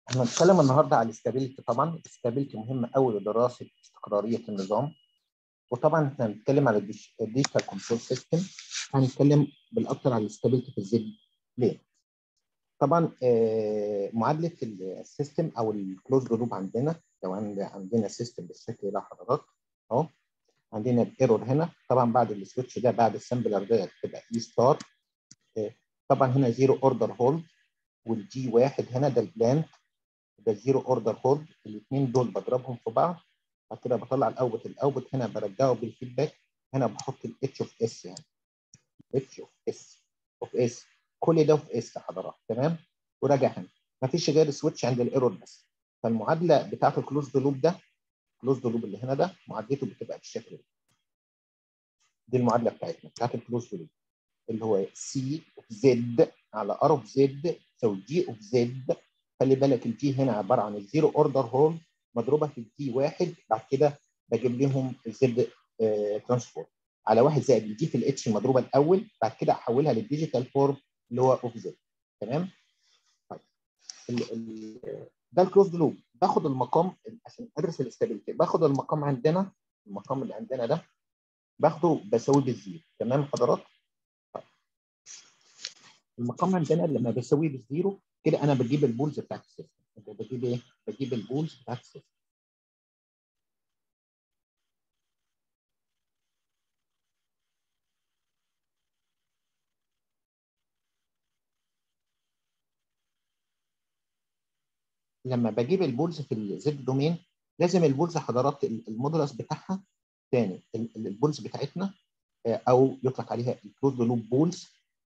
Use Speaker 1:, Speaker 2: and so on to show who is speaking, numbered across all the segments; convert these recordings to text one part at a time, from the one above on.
Speaker 1: احنا هنتكلم النهارده على الاستابيليتي طبعا الاستابيليتي مهمه قوي لدراسه استقراريه النظام وطبعا احنا هنتكلم على الديجيتال كنترول سيستم هنتكلم بالاكثر على الاستابيليتي في الزد ليه طبعا آه معادله السيستم او الكلوز لوب عندنا لو عندنا سيستم بالشكل ده حضرتك اهو عندنا الايرور هنا طبعا بعد السويتش ده بعد السامبلر ده تبقى اي ستار آه طبعا هنا زيرو اوردر هولد والجي واحد هنا ده البلانت ده زيرو اوردر هولد الاثنين دول بضربهم في بعض بعد كده بطلع الاوبت الاوبت هنا برجعه بالفيدباك هنا بحط الاتش اوف اس يعني اتش اوف اس اوف اس كل ده في اس حضرتك تمام وراجع هنا مفيش غير سويتش عند الايرور بس فالمعادله بتاعت الكلوز لوب ده الكلوز لوب اللي هنا ده معادلته بتبقى بالشكل ده دي المعادله بتاعتنا بتاعت الكلوز لوب اللي هو سي اوف زد على ار اوف زد تساوي جي اوف زد خلي بالك الجي هنا عباره عن الزيرو اوردر هول مضروبه في الجي واحد بعد كده بجيب لهم الزد آه ترانسفورم على واحد زائد الجي في الاتش المضروبه الاول بعد كده احولها للديجيتال فورم اللي هو اوف زد تمام طيب ال ال ده الكلوز لوب باخد المقام عشان ادرس الاستابيليتي باخد المقام عندنا المقام اللي عندنا ده باخده بساويه بالزيرو تمام حضرات طيب. المقام عندنا لما بساويه بالزيرو كده انا بجيب البولز بتاعت السيستم بجيب ايه بجيب البولز بتاعت السيستم لما بجيب البولز في الزد دومين لازم البولز حضرات المودولس بتاعها تاني البولز بتاعتنا او يطلق عليها الكلوز لوب بولز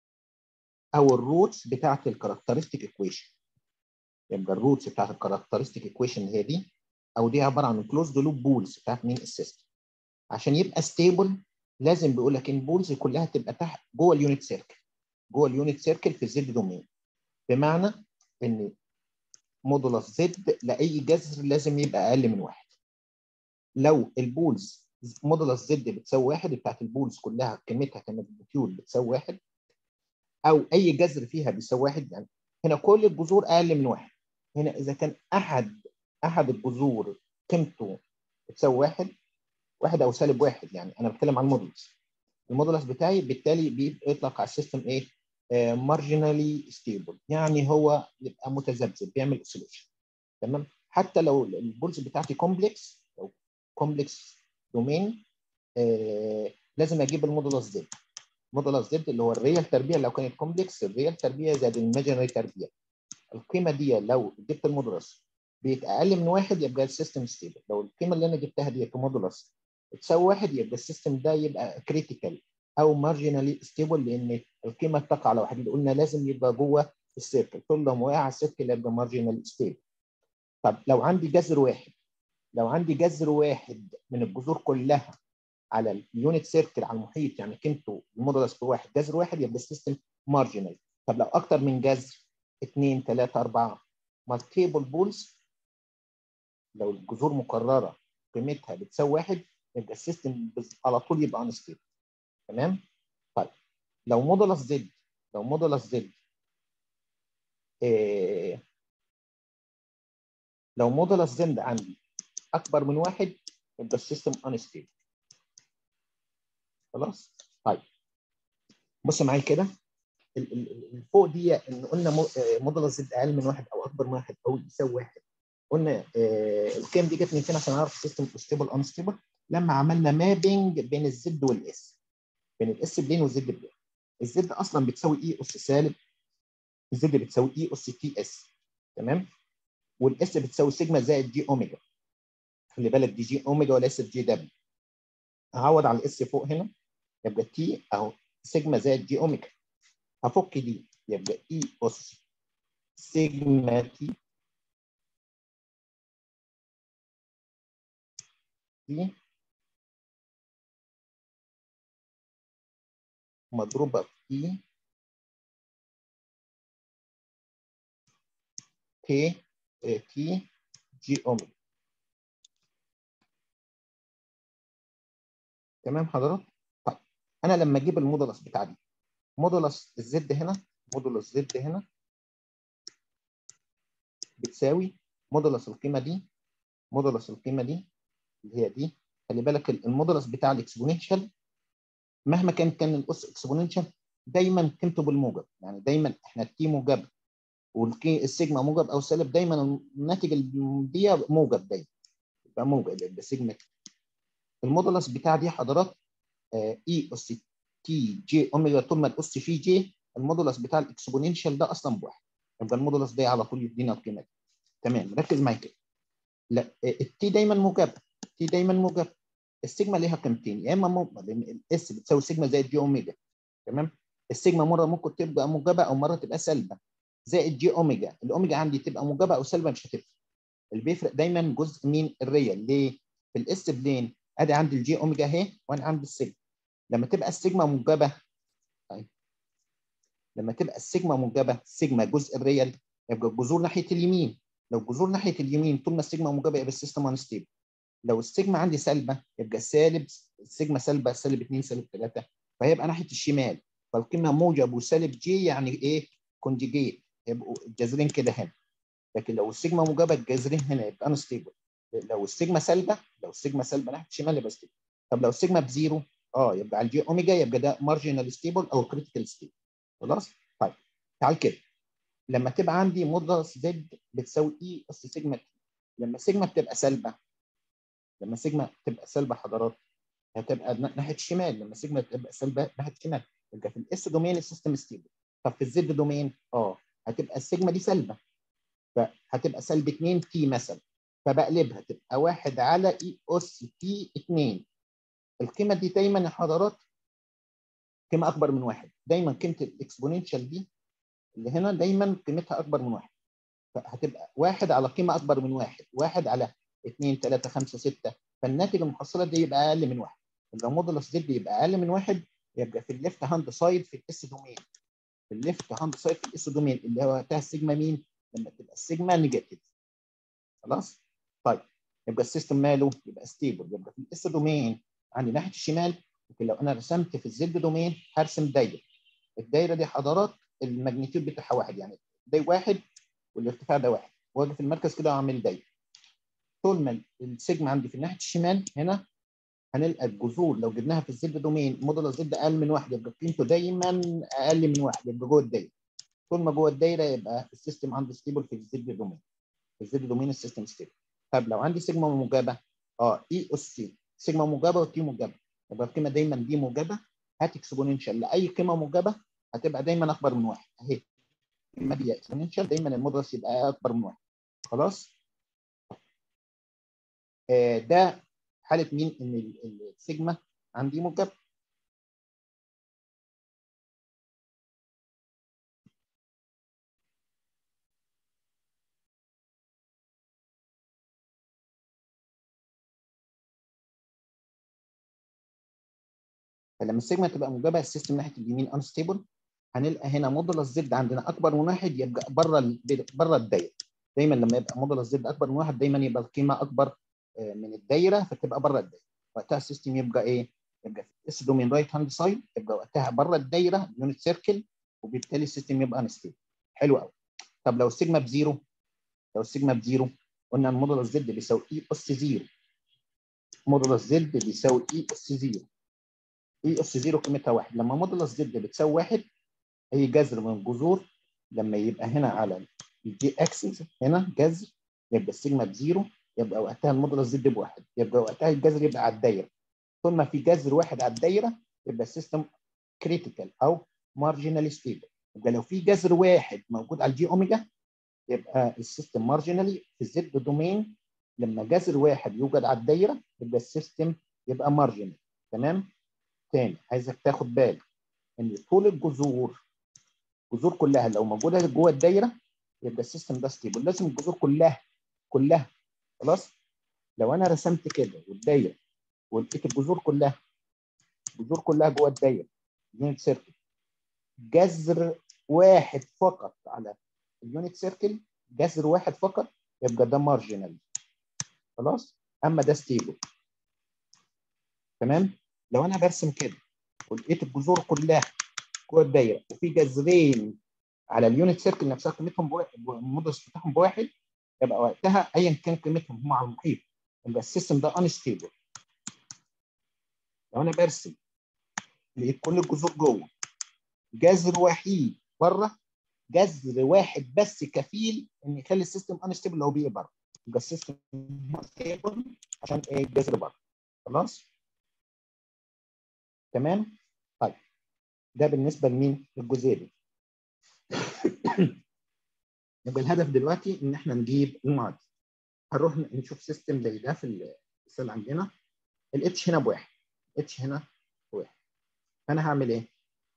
Speaker 1: او الروتس بتاعت الكاركترستيك ايكويشن يبقى الروتس بتاعت الكاركترستيك ايكويشن هي دي او دي عباره عن كلوز لوب بولز بتاعت مين السيستم عشان يبقى ستيبل لازم بيقول لك ان البولز كلها تبقى تحت جوه اليونت سيركل جوه اليونت سيركل في الزد دومين بمعنى ان مودولس زد لاي جذر لازم يبقى اقل من واحد لو البولز مودولس زد بتساوي واحد بتاعت البولز كلها قيمتها كماجنتيود بتساوي واحد او اي جذر فيها بيساوي واحد يعني هنا كل الجذور اقل من واحد هنا اذا كان احد احد الجذور قيمته بتساوي واحد واحد او سالب واحد يعني انا بتكلم عن المودولس المودولس بتاعي بالتالي بيطلق على السيستم ايه مارجنالي ستيبل يعني هو يبقى متذبذب بيعمل اوسيليشن تمام حتى لو البولز بتاعتي كومبلكس لو كومبلكس دومين آه لازم اجيب المودولس زد مودولس زد اللي هو الريال تربيع لو كانت كومبلكس الريال تربيع زائد الماجنري تربيع القيمه دي لو جبت المودولس بقت اقل من واحد يبقى السيستم ستيبل لو القيمه اللي انا جبتها دي مودولس تساوي واحد يبقى السيستم ده يبقى كريتيكال او مارجنالي ستيبل لان القيمه تقع على واحد اللي قلنا لازم يبقى جوه السيركل طول ما وقع على السيركل يبقى مارجنال ستيبل طب لو عندي جذر واحد لو عندي جذر واحد من الجذور كلها على اليونت سيركل على المحيط يعني قيمته المودولس بواحد جذر واحد يبقى السيستم مارجنال طب لو اكتر من جذر اثنين ثلاثه اربعه مالتيبل بولز لو الجذور مكرره قيمتها بتساوي واحد يبقى السيستم على طول يبقى انستيبل تمام طيب لو مودولس زد لو مودولس زد إيه لو مودولس زد عندي اكبر من واحد يبقى السيستم انستيبل خلاص طيب بص معايا كده فوق دي ان قلنا مودولس زد اقل من واحد او اكبر من واحد او يساوي واحد قلنا إيه القيم دي جت من فين عشان اعرف السيستم ستيبل انستيبل لما عملنا مابينج بين الزد والاس بين الاس بلين والزد بلين الزد اصلا بتساوي اي اس سالب الزد بتساوي اي اس تي اس تمام والاس بتساوي سيجما زائد جي اوميجا خلي بالك دي جي اوميجا وليست جي دبليو هعوض على الاس فوق هنا يبقى تي اهو سيجما زائد جي اوميجا هفك دي يبقى اي اس سيجما تي تي مضروبة في كي تي جي اوميجا تمام حضرتك؟ طيب انا لما اجيب المودولس بتاع دي مودولس الزد هنا مودولس زد هنا بتساوي مودولس القيمه دي مودولس القيمه دي اللي هي دي خلي بالك المودولس بتاع الاكسبوننشال مهما كان كان الاس اكسبوننشال دايما قيمته بالموجب يعني دايما احنا التي موجب والسيجما موجب او سالب دايما الناتج دي موجب دايما يبقى موجب يبقى سيجما المودولس بتاع دي حضرات اي اس تي جي اوميجا طول ما الاس فيه جي المودولس بتاع الاكسبوننشال ده اصلا بواحد يبقى المودولس ده على طول يدينا القيمه دي تمام ركز معايا كده لا التي دايما موجب التي دايما موجب السيجما ليها قيمتين يا اما موجب لان الاس بتساوي سيجما زائد جي اوميجا تمام السيجما مره ممكن تبقى موجبه او مره تبقى سالبه زائد جي اوميجا الاوميجا عندي تبقى موجبه او سالبه مش هتفرق اللي بيفرق دايما جزء مين الريال ليه في الاس بلين ادي عندي الجي اوميجا اهي وانا عندي السيجما لما تبقى السيجما موجبه طيب لما تبقى السيجما موجبه سيجما جزء الريال يبقى الجذور ناحيه اليمين لو الجذور ناحيه اليمين طول ما السيجما موجبه يبقى السيستم انستيبل لو السيجما عندي سالبه يبقى سالب السيجما سالبه سالب 2 سالب 3 فهيبقى ناحيه الشمال فالقيمه موجب وسالب جي يعني ايه كونجيجيت يبقوا الجذرين كده هنا لكن لو السيجما موجبه الجذرين هنا يبقى انستيبل لو السيجما سالبه لو السيجما سالبه ناحيه الشمال يبقى ستيبل طب لو السيجما بزيرو اه يبقى على الجي اوميجا يبقى ده مارجنال ستيبل او كريتيكال ستيبل خلاص طيب تعال كده لما تبقى عندي مودلس زد بتساوي اي اس سيجما تي لما سيجما بتبقى سالبه لما سيجما تبقى سالبه حضرات هتبقى ناحيه الشمال لما سيجما تبقى سالبه ناحيه الشمال يبقى في الاس دومين السيستم ستيبل طب في الزد دومين اه هتبقى السيجما دي سالبه فهتبقى سالب 2 تي مثلا فبقلبها تبقى 1 على اي اس تي 2 القيمه دي دايما يا حضرات قيمه اكبر من واحد دايما قيمه الاكسبوننشال دي اللي هنا دايما قيمتها اكبر من واحد فهتبقى واحد على قيمه اكبر من واحد واحد على 2 3 5 6 فالناتج المحصله دي يبقى اقل من واحد لو مودولس زد يبقى اقل من واحد يبقى في الليفت هاند سايد في الاس دومين في الليفت هاند سايد في الاس دومين اللي هو بتاع السيجما مين؟ لما تبقى السيجما نيجاتيف خلاص؟ طيب يبقى السيستم ماله؟ يبقى ستيبل يبقى في الاس دومين عندي ناحيه الشمال لكن لو انا رسمت في الزد دومين هرسم دايره الدايره دي حضرات الماجنتيود بتاعها واحد يعني ده واحد والارتفاع ده واحد واجي في المركز كده واعمل دايره طول ما السيجما عندي في ناحيه الشمال هنا هنلقى الجذور لو جبناها في الزد دومين موديل الزد اقل من واحد يبقى قيمته دايما اقل من واحد يبقى جوه الدايره طول ما جوه الدايره يبقى السيستم عنده ستيبل في الزد دومين في الزد دومين السيستم ستيبل طب لو عندي سيجما موجبه اه اي اس سي سيجما موجبه وتي موجبه يبقى القيمه دايما دي موجبه هات اكسبوننشال لاي قيمه موجبه هتبقى دايما اكبر من واحد اهي القيمه دي اكسبوننشال دايما المودرس يبقى اكبر من واحد خلاص آه ده حاله مين ان السيجما عندي موجب فلما السيجما تبقى موجبه السيستم ناحيه اليمين انستيبل هنلقى هنا مودولس زد عندنا اكبر من واحد يبقى بره بره الدايره دايما لما يبقى مودولس زد اكبر من واحد دايما يبقى القيمه اكبر من الدايره فتبقى بره الدايره وقتها السيستم يبقى ايه؟ يبقى في اس دومين رايت هاند سايد يبقى وقتها بره الدايره يونت سيركل وبالتالي السيستم يبقى انستيبل حلو قوي طب لو السيجما بزيرو لو السيجما بزيرو قلنا المودولس زد بيساوي اي اس زيرو مودولس زد بيساوي اي اس زيرو اي اس زيرو قيمتها واحد لما مودولس زد بتساوي واحد اي جذر من الجذور لما يبقى هنا على الجي اكسس هنا جذر يبقى السيجما بزيرو يبقى وقتها المودولس زد بواحد يبقى وقتها الجذر يبقى على الدايره طول ما في جذر واحد على الدايره يبقى السيستم كريتيكال او مارجنالي ستيبل يبقى لو في جذر واحد موجود على الجي اوميجا يبقى السيستم مارجنالي في الزد دومين لما جذر واحد يوجد على الدايره يبقى السيستم يبقى مارجنال تمام تاني عايزك تاخد بالك ان طول الجذور الجذور كلها لو موجوده جوه الدايره يبقى السيستم ده ستيبل لازم الجذور كلها كلها خلاص لو انا رسمت كده والدايره ولقيت الجذور كلها الجذور كلها جوه الدايره يونت سيركل جذر واحد فقط على اليونت سيركل جذر واحد فقط يبقى ده مارجنال خلاص اما ده ستيبل تمام لو انا برسم كده ولقيت الجذور كلها جوه الدايره وفي جذرين على اليونت سيركل نفسها قيمتهم بواحد المودس بتاعهم بواحد يبقى وقتها ايا كان قيمتهم هم على المحيط يبقى السيستم ده انستيبل لو انا برسم لقيت كل الجذور جوه جذر وحيد بره جذر واحد بس كفيل ان يخلي السيستم انستيبل لو بيه بره يبقى السيستم ستيبل عشان ايه الجذر بره خلاص تمام طيب ده بالنسبه لمين للجزئيه دي يبقى الهدف دلوقتي ان احنا نجيب المعادله هنروح نشوف سيستم زي ده في السيل عندنا الاتش هنا بواحد اتش هنا بواحد فانا هعمل ايه؟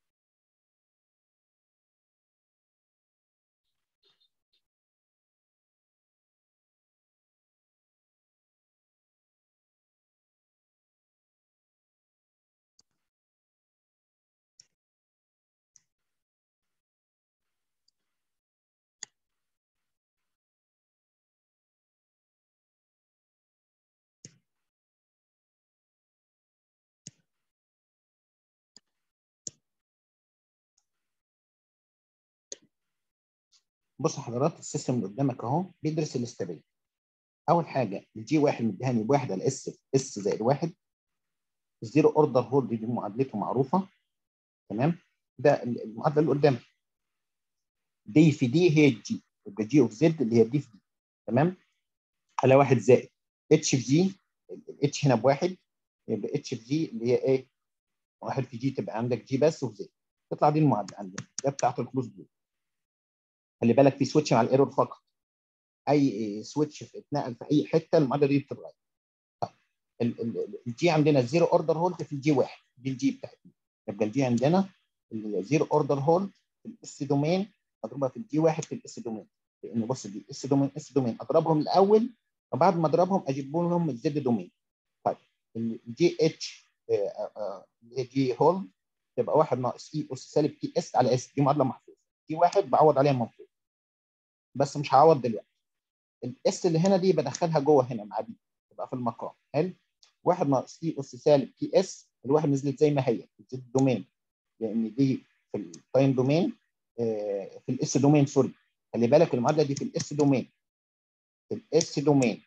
Speaker 1: بص حضرات السيستم اللي قدامك اهو بيدرس الاستابيليتي اول حاجه الجي واحد مديهاني بواحد على اس اس زائد واحد الزيرو اوردر هولد دي معادلته معروفه تمام ده المعادله اللي قدامك دي في دي هي الجي يبقى جي اوف زد اللي هي دي في دي تمام على واحد زائد اتش في جي الاتش هنا بواحد يبقى اتش في جي اللي هي ايه؟ واحد في جي تبقى عندك جي بس وفي زد تطلع دي المعادله عندنا ده بتاعت الكلوز بلو خلي بالك في سويتش مع الايرور فقط اي سويتش اتنقل في اي حته المعادله دي بتتغير طيب الجي عندنا الزيرو اوردر هولد في الجي واحد دي الجي بتاعتنا يبقى الجي عندنا الزيرو اوردر هولد في الاس دومين مضروبه في الجي واحد في الاس دومين لان بص دي اس دومين اس دومين اضربهم الاول وبعد ما اضربهم اجيب لهم الزد دومين طيب الجي اتش اللي هي جي هولد تبقى 1 ناقص اي اس سالب تي اس على اس دي معادله محفوظه دي واحد بعوض عليها منفوذ بس مش هعوض دلوقتي الاس اللي هنا دي بدخلها جوه هنا مع دي تبقى في المقام حلو 1 ناقص اي اس سالب تي اس الواحد نزلت زي ما هي في الدومين لان دي في التايم دومين آه في الاس دومين سوري خلي بالك المعادله دي في الاس دومين في الاس دومين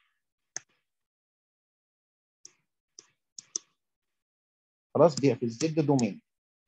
Speaker 1: خلاص دي في الزد دومين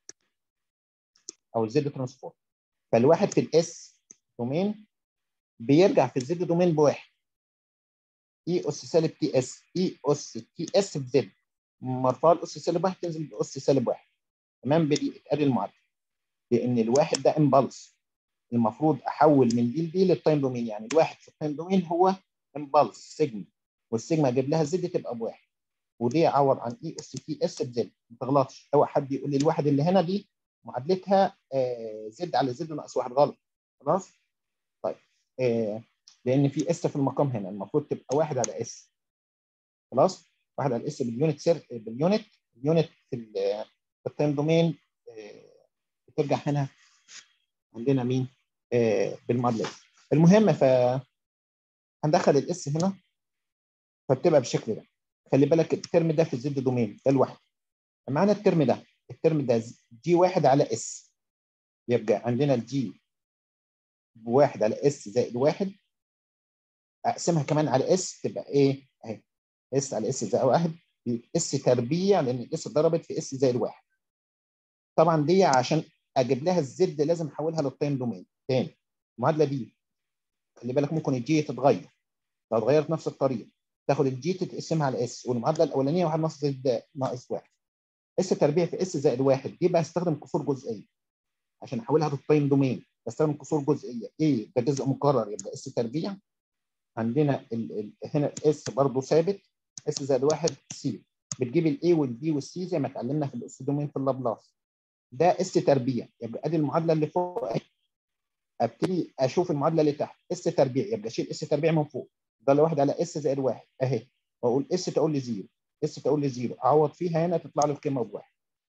Speaker 1: او الزد ترانسفورم فالواحد في الاس دومين بيرجع في الزد دومين بواحد اي اس سالب تي اس اي اس تي اس في زد مرفوعه الاس سالب واحد تنزل باس سالب واحد تمام بدي ادي المعادله لان الواحد ده امبلس المفروض احول من دي لدي للتايم دومين يعني الواحد في التايم دومين هو امبلس سيجما والسيجما اجيب لها زد تبقى بواحد ودي اعوض عن اي اس تي اس بزد ما تغلطش اوعى حد يقول لي الواحد اللي هنا دي معادلتها آه زد على زد ناقص واحد غلط خلاص طيب آه لان في اس في المقام هنا المفروض تبقى واحد على اس خلاص واحد على اس باليونت سير باليونت اليونت في التايم دومين آه بترجع هنا عندنا مين آه بالمعادله المهم ف هندخل الاس هنا فبتبقى بالشكل ده خلي بالك الترم ده في الزد دومين ده لوحده معانا الترم ده الترم ده جي واحد على اس يبقى عندنا الجي بواحد على اس زائد واحد اقسمها كمان على اس تبقى ايه اهي اس على اس زائد واحد اس تربيع لان الاس اتضربت في اس زائد واحد طبعا دي عشان اجيب لها الزد لازم احولها للتايم دومين تاني المعادله دي خلي بالك ممكن الجي تتغير لو اتغيرت نفس الطريقه تاخد الجي تتقسمها على اس والمعادله الاولانيه 1 ناقص زد ناقص واحد اس تربيع في اس زائد واحد دي بقى استخدم كسور جزئيه عشان احولها للتايم دومين بستخدم كسور جزئيه ايه ده جزء مكرر يبقى اس تربيع عندنا ال ال هنا الاس برضه ثابت اس زائد واحد سي بتجيب الاي والبي والسي زي ما اتعلمنا في الاس دومين في اللابلاس ده اس تربيع يبقى ادي المعادله اللي فوق اهي ابتدي اشوف المعادله اللي تحت اس تربيع يبقى اشيل اس تربيع من فوق ده واحد على اس زائد واحد اهي واقول اس تقول لي زيرو اس تقول لي زيرو اعوض فيها هنا تطلع لي القيمه بواحد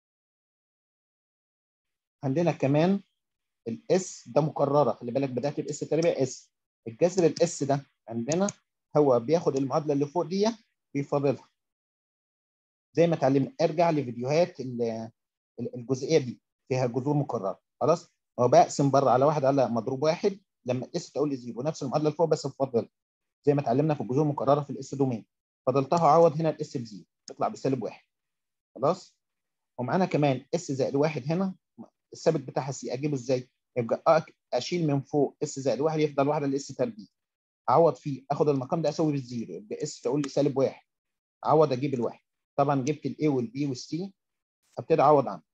Speaker 1: عندنا كمان الاس ده مكرره خلي بالك بدات باس تربيع اس الجذر الاس ده عندنا هو بياخد المعادله اللي فوق دي بيفاضلها زي ما اتعلمنا ارجع لفيديوهات الجزئيه دي فيها جذور مكرره خلاص هو بقسم بره على واحد على مضروب واحد لما الاس تقول لي زيرو نفس المعادله اللي فوق بس بفضل زي ما اتعلمنا في الجذور المكرره في الاس دومين فضلتها اعوض هنا الاس بزيرو تطلع بسالب واحد خلاص ومعانا كمان اس زائد واحد هنا الثابت بتاعها سي اجيبه ازاي؟ يبقى اشيل من فوق اس زائد واحد يفضل واحد الاس تربيع اعوض فيه اخد المقام ده اسوي بالزيرو يبقى اس تقول لي سالب واحد اعوض اجيب الواحد طبعا جبت الاي والبي والسي ابتدي اعوض عنه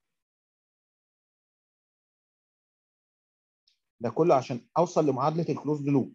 Speaker 1: ده كله عشان اوصل لمعادله الكلوز لوب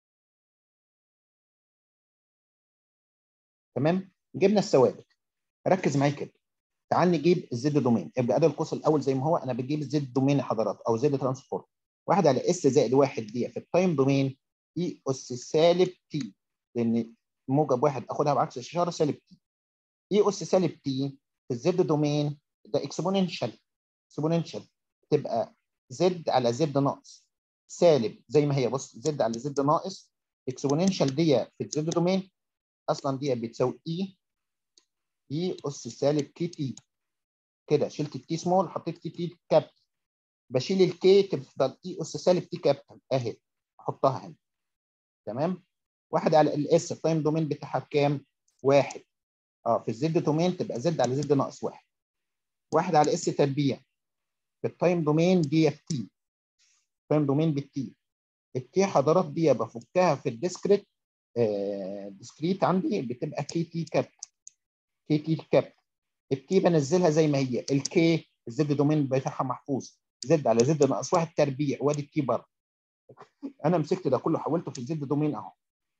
Speaker 1: تمام جبنا الثوابت ركز معايا كده تعال نجيب الزد دومين يبقى ادي القوس الاول زي ما هو انا بجيب الزد دومين يا حضرات او زد ترانسفورم واحد على اس زائد واحد دي في التايم دومين اي اس سالب تي لان موجب واحد اخدها بعكس الاشاره سالب تي اي اس سالب تي في الزد دومين ده اكسبوننشال اكسبوننشال تبقى زد على زد ناقص سالب زي ما هي بص زد على زد ناقص اكسبوننشال دي في الزد دومين اصلا دي بتساوي اي اي اس سالب كي تي كده شلت التي سمول حطيت كي تي كابيتال بشيل الكي تفضل اي اس سالب تي كابيتال اهي احطها هنا تمام واحد على الاس التايم دومين بتاعها بكام؟ واحد اه في الزد دومين تبقى زد على زد ناقص واحد واحد على اس تربيع في التايم دومين دي اف تي التايم دومين بالتي التي حضرات دي بفكها في الديسكريت آه ديسكريت عندي بتبقى كي تي كاب كي تي كاب التي بنزلها زي ما هي الكي الزد دومين بتاعها محفوظ زد على زد ناقص واحد تربيع وادي التي بره انا مسكت ده كله حولته في الزد دومين اهو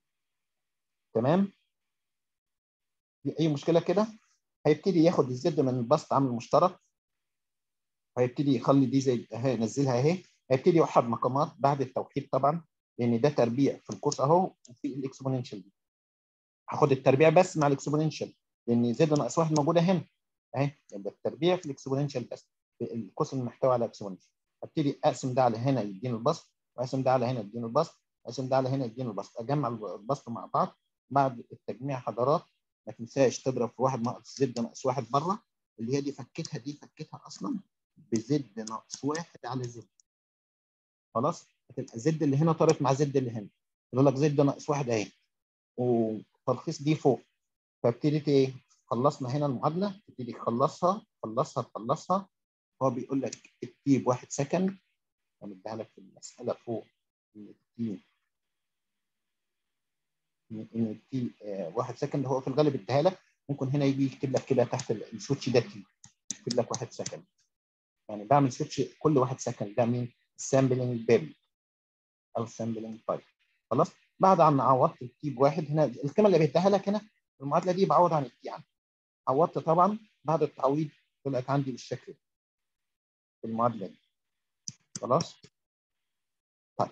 Speaker 1: تمام دي اي مشكله كده هيبتدي ياخد الزد من البسط عامل مشترك هيبتدي يخلي دي زي اهي نزلها اهي هيبتدي يوحد مقامات بعد التوحيد طبعا لان ده تربيع في القوس اهو وفي الاكسبوننشال دي هاخد التربيع بس مع الاكسبوننشال لان زد ناقص واحد موجوده هنا اهي يبقى التربيع في الاكسبوننشال بس في القوس المحتوي على اكسبوننشال ابتدي اقسم ده على هنا يديني البسط واقسم ده على هنا يديني البسط واقسم ده على هنا يديني البسط اجمع البسط مع بعض بعد التجميع حضرات ما تنساش تضرب في واحد ناقص زد ناقص واحد بره اللي هي دي فكتها دي فكتها اصلا بزد ناقص واحد على زد خلاص هتبقى زد اللي هنا طارت مع زد اللي هنا يقول لك زد ناقص واحد اهي وتلخيص دي فوق فابتديت ايه خلصنا هنا المعادله تبتدي تخلصها تخلصها تخلصها هو بيقول لك التي بواحد سكند انا مديها لك في المساله فوق ان التي ان التي واحد سكند هو في الغالب اديها لك ممكن هنا يجي يكتب لك كده تحت السويتش ده تي يكتب لك واحد سكند يعني بعمل سويتش كل واحد سكند ده مين؟ السامبلنج بيب او السامبلنج بايب خلاص بعد عن عوضت التي بواحد هنا القيمه اللي بيديها لك هنا المعادله دي بعوض عن التي يعني عوضت طبعا بعد التعويض طلعت عندي بالشكل ده في المعادله دي خلاص طيب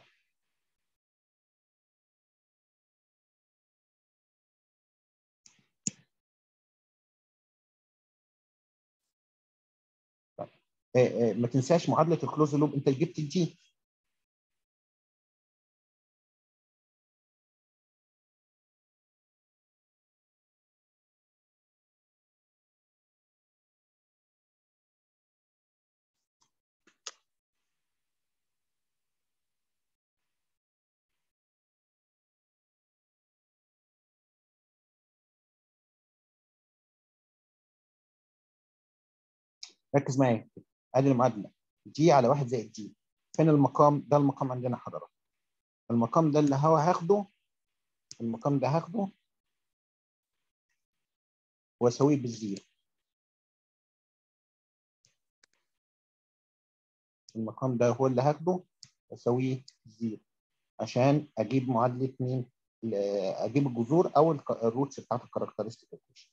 Speaker 1: طيب آه آه ما تنساش معادله الكلوز لوب انت جبت الجي ركز معايا ادي المعادله جي على واحد زائد جي فين المقام ده المقام عندنا حضرتك المقام ده اللي هو هاخده المقام ده هاخده واسويه بالزيرو المقام ده هو اللي هاخده واسويه زيرو عشان اجيب معادله مين اجيب الجذور او الروتس بتاعت الكاركترستيك ايكويشن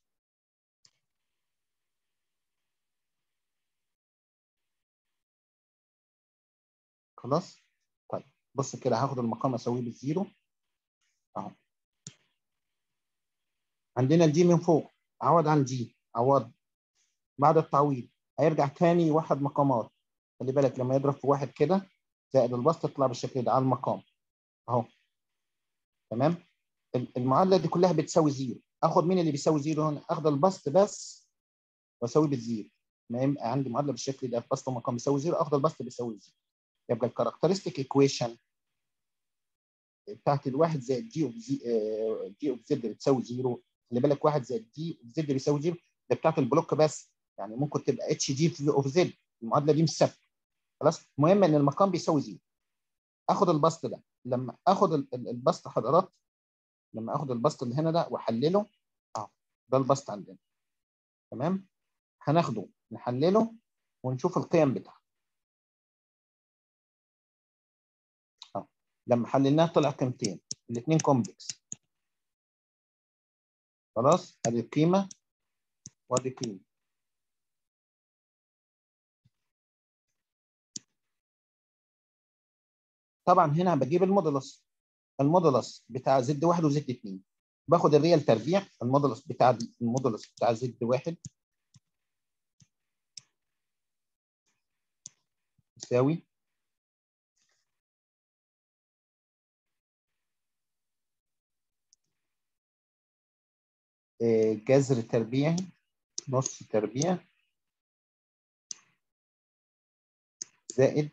Speaker 1: خلاص طيب بص كده هاخد المقام اسويه بالزيرو اهو عندنا الجي من فوق عوض عن جي عوض بعد التعويض هيرجع تاني واحد مقامات خلي بالك لما يضرب في واحد كده زائد البسط تطلع بالشكل ده على المقام اهو تمام المعادله دي كلها بتساوي زيرو اخد مين اللي بيساوي زيرو هنا اخد البسط بس واسوي بالزيرو ما يبقى عندي معادله بالشكل ده بسط ومقام بيساوي زيرو اخد البسط بيساوي زيرو يبقى الكاركترستيك ايكويشن بتاعت الواحد زائد جي اوف زي جي اوف زد بتساوي زيرو خلي بالك واحد زائد جي اوف زد بيساوي زيرو ده بتاعت البلوك بس يعني ممكن تبقى اتش جي اوف زد المعادله دي مش ثابته خلاص المهم ان المقام بيساوي زيرو اخد البسط ده لما اخد البسط حضرات لما اخد البسط اللي هنا ده واحلله اه ده البسط عندنا تمام هناخده نحلله ونشوف القيم بتاعته اه لما حللناه طلع قيمتين الاثنين كومبلكس خلاص ادي القيمه وادي قيمه طبعا هنا بجيب المودولس المودولس بتاع زد واحد وزد اثنين باخد الريال تربيع المودولس بتاع دي المودولس بتاع زد واحد يساوي جذر تربيعي نص تربيع زائد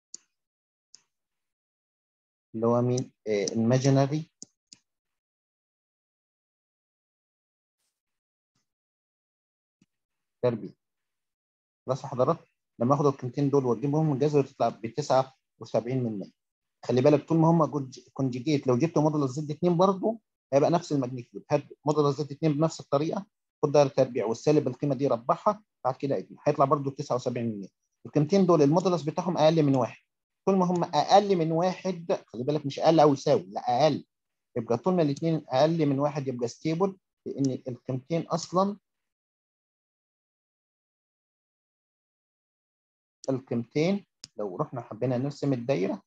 Speaker 1: اللي هو مين imaginary تربيع خلاص يا حضرات لما اخد القيمتين دول واجيبهم الجذر تطلع ب 79 من 100 خلي بالك طول ما هم كونجيجيت لو جبت موديل زد 2 برضه هيبقى نفس الماجنيتيود هات موديل زد 2 بنفس الطريقه خد دايره تربيع والسالب القيمه دي ربعها بعد كده اجي هيطلع برضه 79 من 100 القيمتين دول المودولس بتاعهم اقل من واحد طول ما هم اقل من واحد خلي بالك مش اقل او يساوي لا اقل يبقى طول ما الاثنين اقل من واحد يبقى ستيبل لان القيمتين اصلا القيمتين لو رحنا حبينا نرسم الدايره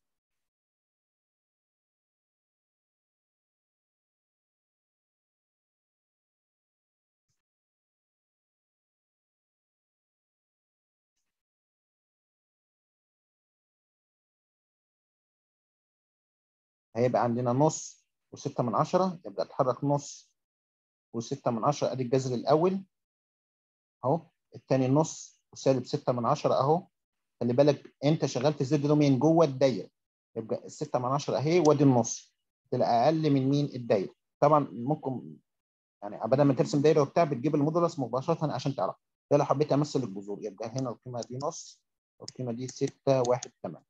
Speaker 1: هيبقى عندنا نص وستة من عشرة يبقى اتحرك نص وستة من عشرة ادي الجذر الاول اهو الثاني نص وسالب ستة من عشرة اهو خلي بالك انت شغلت الزد دومين جوه الدايره يبقى الستة من عشرة اهي وادي النص تبقى اقل من مين الدايره طبعا ممكن يعني بدل ما ترسم دايره وبتاع بتجيب المودولس مباشره عشان تعرف ده لو حبيت امثل الجذور يبقى هنا القيمه دي نص والقيمه دي 6 1 8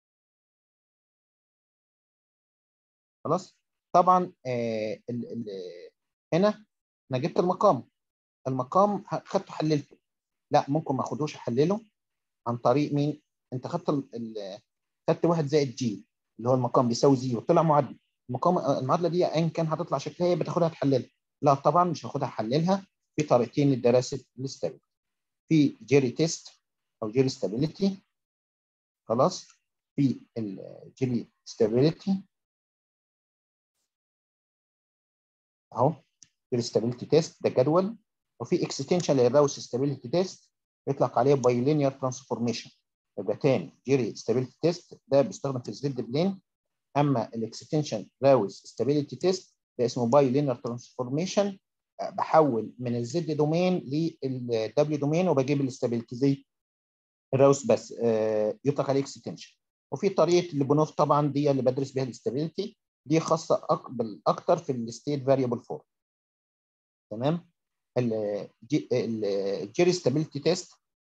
Speaker 1: خلاص طبعا آه ال ال هنا انا جبت المقام المقام خدته حللته لا ممكن ما اخدوش احلله عن طريق مين انت خدت خدت واحد زائد جي اللي هو المقام بيساوي زيرو طلع معادله المقام المعادله دي ايا كان هتطلع شكلها ايه بتاخدها تحللها لا طبعا مش هاخدها احللها في طريقتين لدراسه الاستابيليتي في جيري تيست او جيري ستابيليتي خلاص في الجيري ستابيليتي اهو الستابيليتي تيست ده جدول وفي اكستنشن للراوس ستابيليتي تيست يطلق عليه باي لينير ترانسفورميشن يبقى تاني جيري ستابيليتي تيست ده بيستخدم في الزد بلين اما الاكستنشن راوس ستابيليتي تيست ده اسمه باي لينير ترانسفورميشن بحول من الزد دومين للدبليو دومين وبجيب الاستابيليتي زي الراوس بس يطلق عليه اكستنشن وفي طريقه ليبونوف طبعا دي اللي بدرس بيها الاستابيليتي دي خاصه اكتر في الستيت فاريبل فورم تمام الجيري ستابيليتي تيست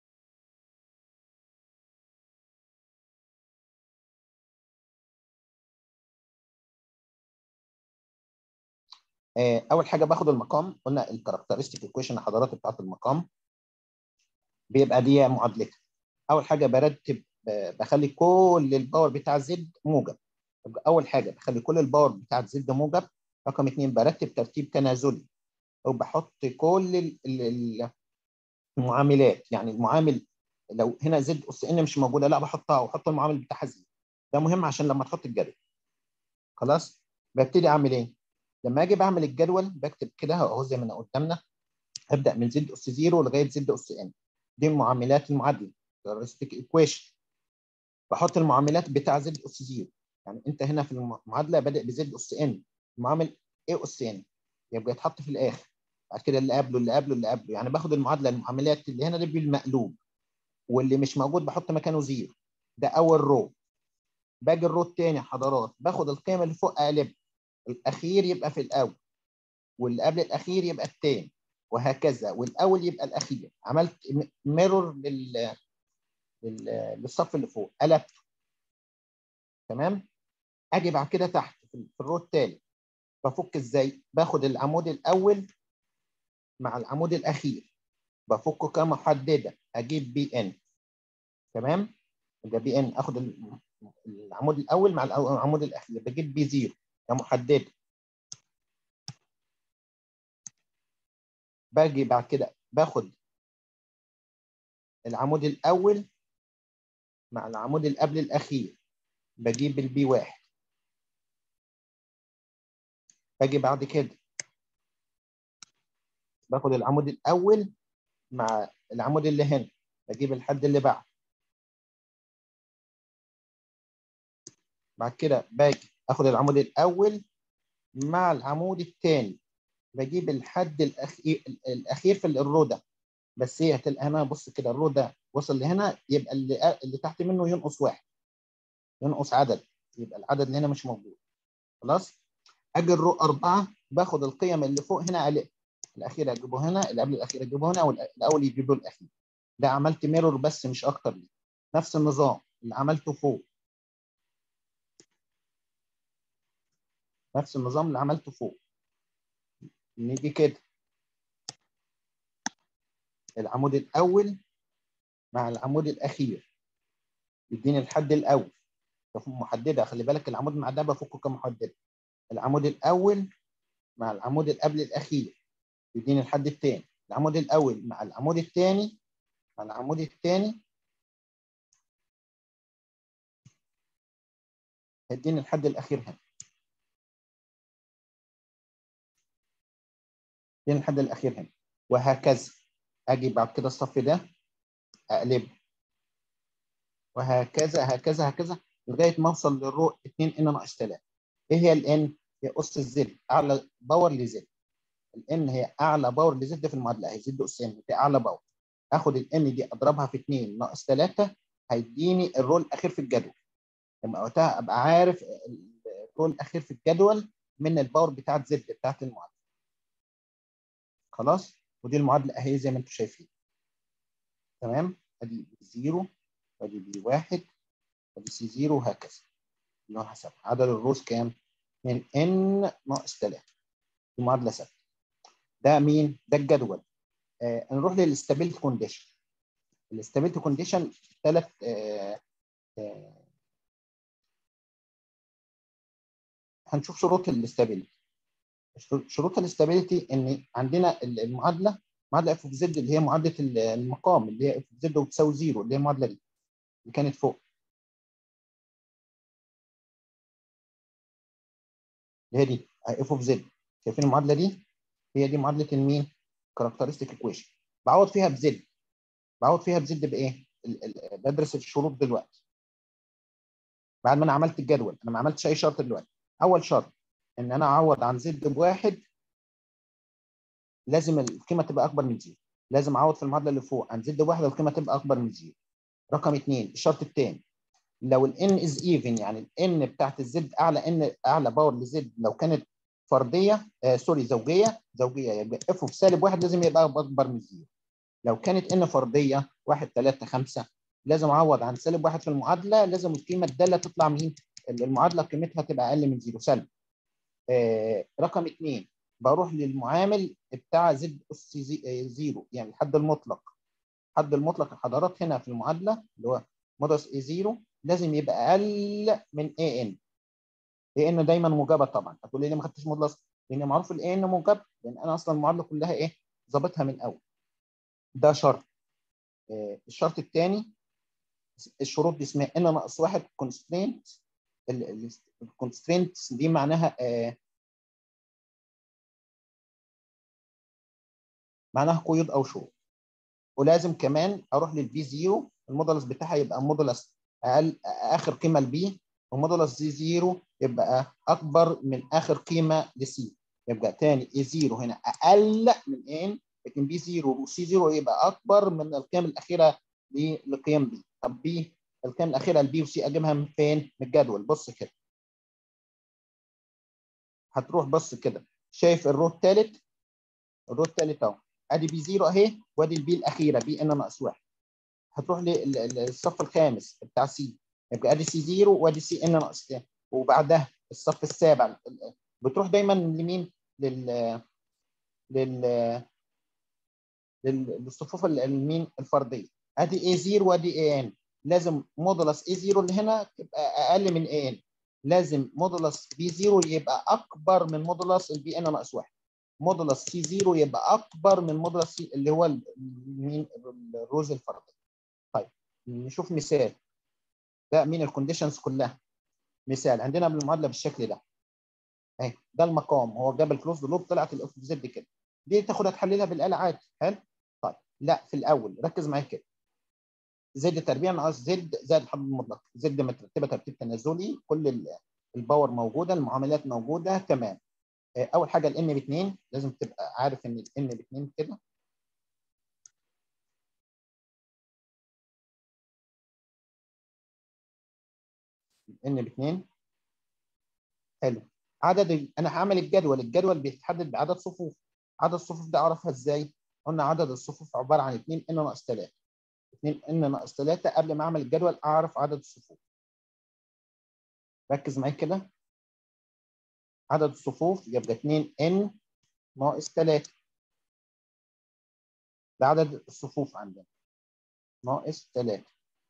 Speaker 1: اول حاجه باخد المقام قلنا الكاركترستيك ايكويشن حضرات بتاعت المقام بيبقى دي معادلتها اول حاجه برتب بخلي كل الباور بتاع زد موجب اول حاجه بخلي كل الباور بتاعت زد موجب رقم اثنين برتب ترتيب تنازلي وبحط كل المعاملات يعني المعامل لو هنا زد اس ان مش موجوده لا بحطها واحط المعامل بتاعها زد ده مهم عشان لما تحط الجدول خلاص ببتدي اعمل ايه لما اجي بعمل الجدول بكتب كده اهو زي ما انا قدامنا ابدا من زد اس 0 لغايه زد اس ان دي معاملات المعادله الريستيك ايكويشن بحط المعاملات بتاع زد اس 0 يعني انت هنا في المعادله بادئ بزد اس ان المعامل اي اس ان يبقى يتحط في الاخر بعد كده اللي قبله اللي قبله اللي قبله يعني باخد المعادله المعاملات اللي هنا دي بالمقلوب واللي مش موجود بحط مكانه زيرو ده اول رو باجي الرو الثاني حضرات باخد القيم اللي فوق اقلبها الاخير يبقى في الاول واللي قبل الاخير يبقى الثاني وهكذا والاول يبقى الاخير عملت ميرور لل للصف اللي فوق قلبته تمام اجي بعد كده تحت في الرو الثالث بفك ازاي باخد العمود الاول مع العمود الاخير بفكه كمحدده اجيب بي ان تمام يبقى بي ان اخد العمود الاول مع العمود الاخير بجيب بي زيرو كمحدده باجي بعد كده باخد العمود الاول مع العمود اللي قبل الاخير بجيب البي واحد باجي بعد كده باخد العمود الاول مع العمود اللي هنا بجيب الحد اللي بعد بعد كده باجي اخد العمود الاول مع العمود الثاني بجيب الحد الاخير الاخير في الرو ده بس هي هتبقى هنا بص كده الرو ده وصل لهنا يبقى اللي اللي تحت منه ينقص واحد ينقص عدد يبقى العدد اللي هنا مش موجود خلاص اجي الرو أربعة باخد القيم اللي فوق هنا أقلب الأخير أجيبه هنا اللي قبل الأخير أجيبه هنا والأول يجيبه الأخير ده عملت ميرور بس مش أكتر ليه نفس النظام اللي عملته فوق نفس النظام اللي عملته فوق نيجي كده العمود الأول مع العمود الأخير يديني الحد الأول محددة خلي بالك العمود مع ده بفكه كمحددة العمود الأول مع العمود اللي قبل الأخير يديني الحد الثاني العمود الأول مع العمود الثاني مع العمود الثاني هيديني الحد الأخير هنا يديني الحد الأخير هنا وهكذا أجي بعد كده الصف ده أقلبه وهكذا هكذا هكذا لغاية ما أوصل للرو 2 إن ناقص 3 إيه هي الإن؟ هي أس الزد أعلى باور لزد الإن هي أعلى باور لزد في المعادلة هي زد أس إن دي أعلى باور آخد الإن دي أضربها في 2 ناقص 3 هيديني الرول الأخير في الجدول لما وقتها أبقى عارف الرول الأخير في الجدول من الباور بتاعت زد بتاعت المعادلة خلاص ودي المعادلة أهي زي ما أنتم شايفين تمام ادي بي 0 ادي بي 1 ادي سي 0 وهكذا اللي هو حسب عدد الروز كام؟ من ان ناقص 3 دي معادله ثابته ده مين؟ ده الجدول آه نروح للاستابيليتي كونديشن الاستابيليتي كونديشن ثلاث آه آه هنشوف شروط الاستابيليتي شروط الاستابيليتي ان عندنا المعادله معادله اف اوف زد اللي هي معادله المقام اللي هي اف اوف زد وتساوي زيرو اللي هي المعادله دي اللي كانت فوق اللي هي دي اف اوف زد شايفين المعادله دي هي دي معادله المين كاركترستيك ايكويشن بعوض فيها بزد بعوض فيها بزد بايه بدرس الشروط دلوقتي بعد ما انا عملت الجدول انا ما عملتش اي شرط دلوقتي اول شرط ان انا اعوض عن زد بواحد لازم القيمه تبقى اكبر من زيرو لازم اعوض في المعادله اللي فوق عن زد بواحد القيمه تبقى اكبر من زيرو رقم اثنين الشرط الثاني لو الان از ايفن يعني الان بتاعت الزد اعلى ان اعلى باور لزد لو كانت فرديه آه سوري زوجيه زوجيه يبقى اف اوف سالب واحد لازم يبقى اكبر من زيرو لو كانت ان فرديه 1 3 5 لازم اعوض عن سالب واحد في المعادله لازم القيمه الداله تطلع مين؟ المعادله قيمتها تبقى اقل من زيرو سالب آه رقم اثنين بروح للمعامل بتاع زد اس زيرو يعني الحد المطلق الحد المطلق الحضارات هنا في المعادله اللي هو مودس اي زيرو لازم يبقى اقل من اي ان اي ان دايما موجبه طبعا هتقول لي ليه ما خدتش مودلس لان معروف الاي ان موجب لان انا اصلا المعادله كلها ايه ظابطها من الاول ده شرط آه الشرط الثاني الشروط دي اسمها ان ناقص واحد كونسترينت الكونسترينت دي معناها آه معناها قيود او شروط ولازم كمان اروح للبي زيرو المودلس بتاعها يبقى مودلس اقل اخر قيمه لبي ومودلس زي زيرو يبقى اكبر من اخر قيمه لسي يبقى تاني اي زيرو هنا اقل من ان لكن بي زيرو وسي زيرو يبقى اكبر من القيم الاخيره لقيم بي طب بي القيم الاخيره البي وسي اجيبها من فين؟ من الجدول بص كده هتروح بص كده شايف الرو الثالث الرو الثالث اهو ادي بي 0 اهي وادي البي الاخيره بي ان ناقص 1 هتروح للصف الخامس بتاع سي يبقى ادي سي 0 وادي سي ان ناقص 2 وبعدها الصف السابع بتروح دايما لمين؟ لل لل للصفوف المين الفرديه ادي اي 0 وادي اي ان لازم مودولس اي 0 اللي هنا تبقى اقل من اي ان لازم مودولس بي 0 يبقى اكبر من مودولس البي ان ناقص 1 مودولس سي 0 يبقى اكبر من مودولس سي اللي هو مين الروز الفردي طيب نشوف مثال ده مين الكونديشنز كلها مثال عندنا بالمعادله بالشكل ده اهي ده المقام هو جاب الكلوز لوب طلعت الاف زد كده دي تاخدها تحللها بالاله عادي حلو طيب لا في الاول ركز معايا كده زد تربيع ناقص زد زائد الحد المطلق زد مترتبه ترتيب تنازلي كل الباور موجوده المعاملات موجوده تمام اول حاجه الان ب 2 لازم تبقى عارف ان الان ب 2 كده الان ب 2 حلو عدد انا هعمل الجدول الجدول بيتحدد بعدد صفوف عدد الصفوف ده اعرفها ازاي قلنا عدد الصفوف عباره عن 2 ان ناقص 3 2 ان ناقص 3 قبل ما اعمل الجدول اعرف عدد الصفوف ركز معايا كده عدد الصفوف يبقى 2 ان ناقص 3 ده عدد الصفوف عندنا ناقص 3